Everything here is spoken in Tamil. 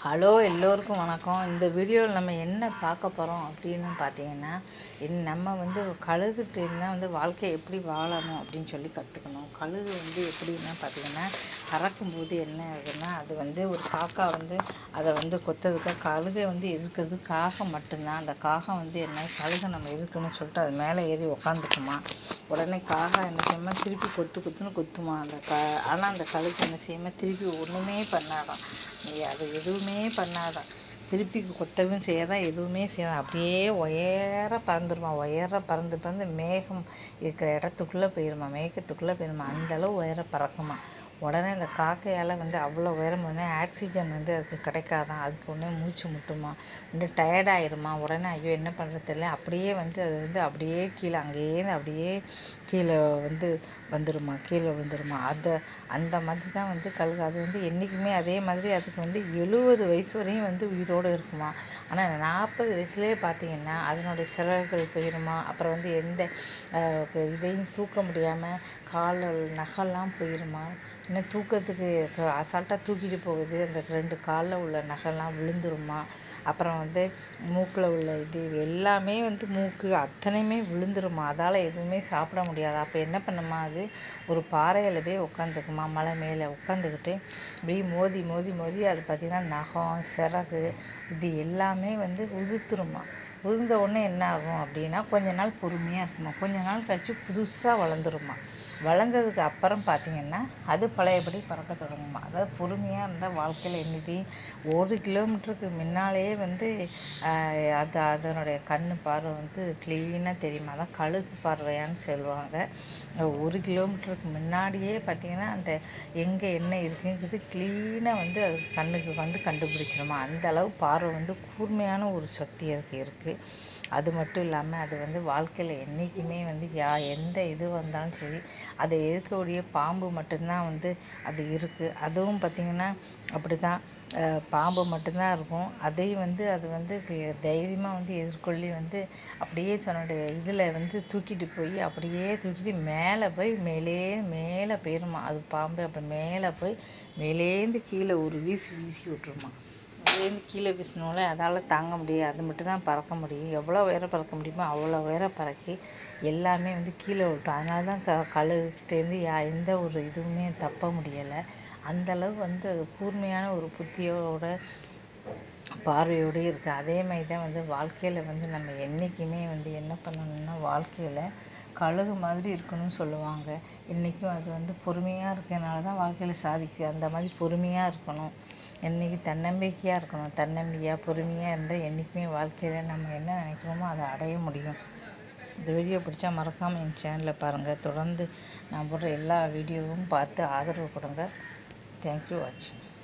ஹலோ எல்லோருக்கும் வணக்கம் இந்த வீடியோவில் நம்ம என்ன பார்க்க போகிறோம் அப்படின்னு பார்த்தீங்கன்னா இன் நம்ம வந்து கழுகுட்டேருந்து வந்து வாழ்க்கை எப்படி வாழணும் அப்படின்னு சொல்லி கற்றுக்கணும் கழுகு வந்து எப்படின்னா பார்த்தீங்கன்னா பறக்கும்போது என்ன ஆகுதுன்னா அது வந்து ஒரு காக்கா வந்து அதை வந்து கொத்ததுக்காக கழுகை வந்து எதிர்க்கிறது காகம் மட்டும்தான் அந்த காகம் வந்து என்ன கழுகை நம்ம எதிர்க்கணும்னு சொல்லிட்டு அது மேலே ஏறி உக்காந்துக்குமா உடனே காகம் என்ன செய்யுமா திருப்பி கொத்து கொத்துன்னு கொத்துமா அந்த க ஆனால் அந்த கழுகு என்ன செய்யுமா திருப்பி ஒன்றுமே பண்ணாதான் நீ அது எதுவுமே பண்ணாதான் திருப்பி கொத்தவும் செய்யாதான் எதுவுமே செய்யாதான் அப்படியே உயர பறந்துருமா உயர பறந்து பறந்து மேகம் இருக்கிற இடத்துக்குள்ளே போயிருமா மேகத்துக்குள்ளே போயிருமா அந்தளவு உயர பறக்குமா உடனே அந்த காக்கையால் வந்து அவ்வளோ உயரம் உடனே ஆக்சிஜன் வந்து அதுக்கு கிடைக்காதான் அதுக்கு உடனே மூச்சு முட்டுமா உடனே டயர்டாயிருமா உடனே ஐயோ என்ன பண்ணுறது தெரியல அப்படியே வந்து அது வந்து அப்படியே கீழே அங்கேயே அப்படியே கீழே வந்து வந்துருமா கீழே விழுந்துருமா அதை அந்த மாதிரி தான் வந்து கழுகு அது வந்து என்றைக்குமே அதே மாதிரி அதுக்கு வந்து எழுபது வயசு வரையும் வந்து உயிரோடு இருக்குமா ஆனால் நாற்பது வயசுலேயே பார்த்தீங்கன்னா அதனுடைய சிறகுகள் போயிருமா அப்புறம் வந்து எந்த அஹ், இதையும் தூக்க முடியாமல் கால் நகெல்லாம் போயிருமா இன்னும் தூக்கத்துக்கு அசால்ட்டாக தூக்கிட்டு போகுது அந்த ரெண்டு காலில் உள்ள நகைலாம் விழுந்துருமா அப்புறம் வந்து மூக்கில் உள்ள இது எல்லாமே வந்து மூக்கு அத்தனையுமே விழுந்துருமா அதால் எதுவுமே சாப்பிட முடியாது அப்போ என்ன பண்ணுமா அது ஒரு பாறையில் போய் உட்காந்துக்குமா மலை மேலே உட்காந்துக்கிட்டு அப்படியே மோதி மோதி மோதி அது பார்த்திங்கன்னா நகம் சிறகு இது எல்லாமே வந்து உதுத்துருமா உதிர்ந்த உடனே என்ன ஆகும் அப்படின்னா கொஞ்ச நாள் பொறுமையாக இருக்குமா கொஞ்ச நாள் கழிச்சு புதுசாக வளர்ந்துருமா வளர்ந்ததுக்கு அப்புறம் பார்த்திங்கன்னா அது பழையபடி பறக்க தொடங்குமா அதாவது பொறுமையாக இருந்தால் வாழ்க்கையில் என்னது ஒரு கிலோமீட்டருக்கு முன்னாலேயே வந்து ஆஹ், அது அதனுடைய கண் பார்வை வந்து க்ளீனாக தெரியுமா அதான் கழுகு பார்வையான்னு சொல்லுவாங்க ஒரு கிலோமீட்டருக்கு முன்னாடியே பார்த்திங்கன்னா அந்த எங்கே என்ன இருக்குங்கிறது க்ளீனாக வந்து அது கண்ணுக்கு வந்து கண்டுபிடிச்சிருமா அந்த அளவு பார்வை வந்து கூர்மையான ஒரு சக்தி அதுக்கு இருக்குது அது மட்டும் இல்லாமல் அது வந்து வாழ்க்கையில் என்றைக்குமே வந்து யா எந்த இது வந்தாலும் சரி அதை எதிர்க்கக்கூடிய பாம்பு மட்டும்தான் வந்து அது இருக்குது அதுவும் பார்த்திங்கன்னா அப்படி தான் பாம்பு மட்டும்தான் இருக்கும் அதையும் வந்து அது வந்து தைரியமாக வந்து எதிர்கொள்ளி வந்து அப்படியே தன்னுடைய இதில் வந்து தூக்கிட்டு போய் அப்படியே தூக்கிட்டு மேலே போய் மேலே மேலே போயிருமா அது பாம்பு அப்படி மேலே போய் மேலேந்து கீழே ஒரு வீசி வீசி விட்ருமா மேலேருந்து கீழே வீசினோல அதால் தாங்க முடியாது அது மட்டும் தான் பறக்க முடியும் எவ்வளோ உயரம் பறக்க முடியுமோ அவ்வளோ உயரம் பறக்கி எல்லாமே வந்து கீழே விட்டோம் அதனால தான் க கழுகிட்டேருந்து யா எந்த ஒரு இதுவுமே தப்ப முடியலை அந்தளவு வந்து அது கூர்மையான ஒரு புத்தியோட பார்வையோடு இருக்குது அதே மாதிரி தான் வந்து வாழ்க்கையில் வந்து நம்ம என்றைக்குமே வந்து என்ன பண்ணணும்னா வாழ்க்கையில் கழுகு மாதிரி இருக்கணும்னு சொல்லுவாங்க இன்றைக்கும் அது வந்து பொறுமையாக இருக்கிறனால தான் வாழ்க்கையில் சாதிக்குது அந்த மாதிரி பொறுமையாக இருக்கணும் என்றைக்கு தன்னம்பிக்கையாக இருக்கணும் தன்னம்பிக்கையாக பொறுமையாக இருந்தால் என்றைக்குமே வாழ்க்கையில் நம்ம என்ன நினைக்கிறோமோ அதை அடைய முடியும் இந்த வீடியோ பிடிச்சா மறக்காமல் என் சேனலை பாருங்கள் தொடர்ந்து நான் போடுற எல்லா வீடியோவும் பார்த்து ஆதரவு கொடுங்க தேங்க்யூ வாட்சிங்